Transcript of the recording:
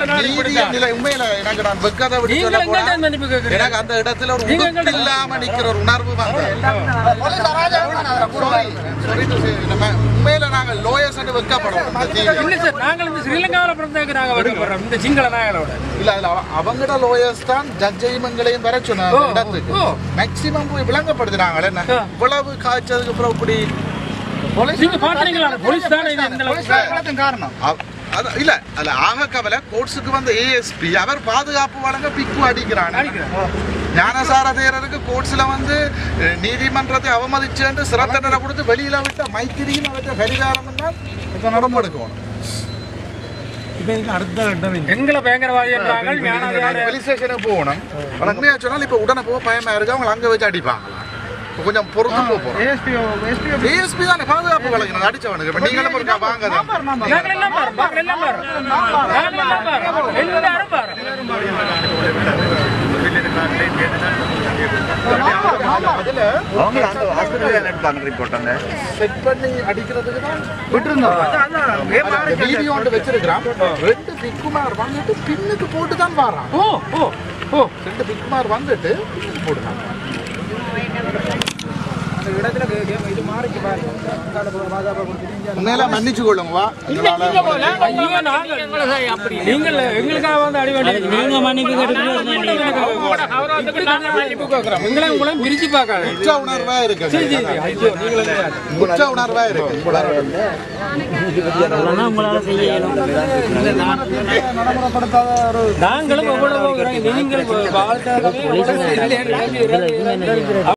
எங்களை நாடு நீதிய இப்படித்தான். நிலை உண்மையில எனக்கு நான் வெக்காத விட்டு நீங்கள் சொல்ல எங்கள்ட்ட போனா, மன்னிப்பு கேட்குறீங்க? எனக்கு அந்த இடத்துல ஒரு நீங்க உடுப்பு எங்கள்ட்ட- இல்லாம நிக்கிற ஒரு உணர்வு வந்து Sorry, sorry to say, நம்ம உண்மையில நாங்க லோயர்ஸ் வெக்கப்படுறோம் இந்த தீவிர இல்ல சார் நாங்கள் இந்த ஸ்ரீலங்காவில் பிறந்ததுக்கு நாங்கள் வெட்கப்படுறோம் இந்த சிங்கள நாயகளோட இல்ல அதுல அவ- அவங்கட லோயர்ஸ் தான் ஜட்ஜையும் எங்களையும் வர சொன்னாங்க ஓ, இடத்துக்கு ஓ. மேக்சிமம் போய் விளங்கப்படுத்துறாங்க என்ன ஆ. இவ்வளவு காய்ச்சதுக்கு அப்புறம் இப்படி நீங்க பாக்குறீங்களா போலீஸ் தானே இது இந்த அளவுக்கு காரணம் அது இல்ல அதுல ஆக கவலை கோர்ட்ஸுக்கு வந்த ஏஎஸ்பி அவர் பாதுகாப்பு வழங்க பிக்கு அடிக்கிறான் ஞானசார தேரருக்கு கோர்ட்ஸ்ல வந்து அஹ், நீதிமன்றத்தை அவமதிச்சு சிறத்தண்டனை கொடுத்து வெளியில விட்ட மைத்திரியும் அவற்றை பரிகாரம் தான் இப்ப நடமுடுக்கணும் எங்களை பயங்கரவாதி என்றாங்க ஞானாதிகாரி போலீஸ் ஸ்டேஷனுக்கு போகணும் உண்மையா சொன்னால் இப்ப உடனே போக பயமா இருக்கு அவங்க அங்க வச்சு அடிப்பாங்களா இப்ப கொஞ்சம் பொறுத்து போறோம் ஏஎஸ்பி தானே பாதுகாப்பு வழங்கினது அடிச்சவனுக்கு இப்ப நீங்களும் இருக்கா வாங்க தான். நாங்கள் எல்லாம் பாரு நாங்கள் எல்லாம் பாரு நாங்கள் எல்லாம் பாரு எல்லாரும் பாரு அதுல அவங்க அந்த ஹாஸ்பிட்டல் எடுத்தாங்க ரிப்போர்ட் அந்த செட் பண்ணி அடிக்கிறதுக்கு தான் வீடியோ ஒன்று வச்சிருக்கிறான் ரெண்டு பிக்குமார் வந்துட்டு பின்னுக்கு போட்டு தான் வாரான் ஓ ஓ ஓ ரெண்டு பிக்குமார் வந்துட்டு பின்னுக்கு போடுறான் உண்மையில மன்னிச்சு கொள்ளுங்க வா எங்களால ஐயோ, நாங்கள் நீங்கள் எங்களுக்காக வந்து அடி வாங்கி- நீங்க மன்னிப்பு உங்களோட கௌரவத்துக்கு நாங்கள் மன்னிப்பு கேட்கிறோம். எங்களை உங்களையும் பிரிச்சு பார்க்காது குற்ற உணர்வா இருக்கு சரி சரி ஐயோ நீங்களும் கிடையாது. குற்ற உணர்வா இருக்கு உங்களால செய்ய இயலும் நாங்களும் எவ்வளவு நீங்கள் வாழ்த்தாகவே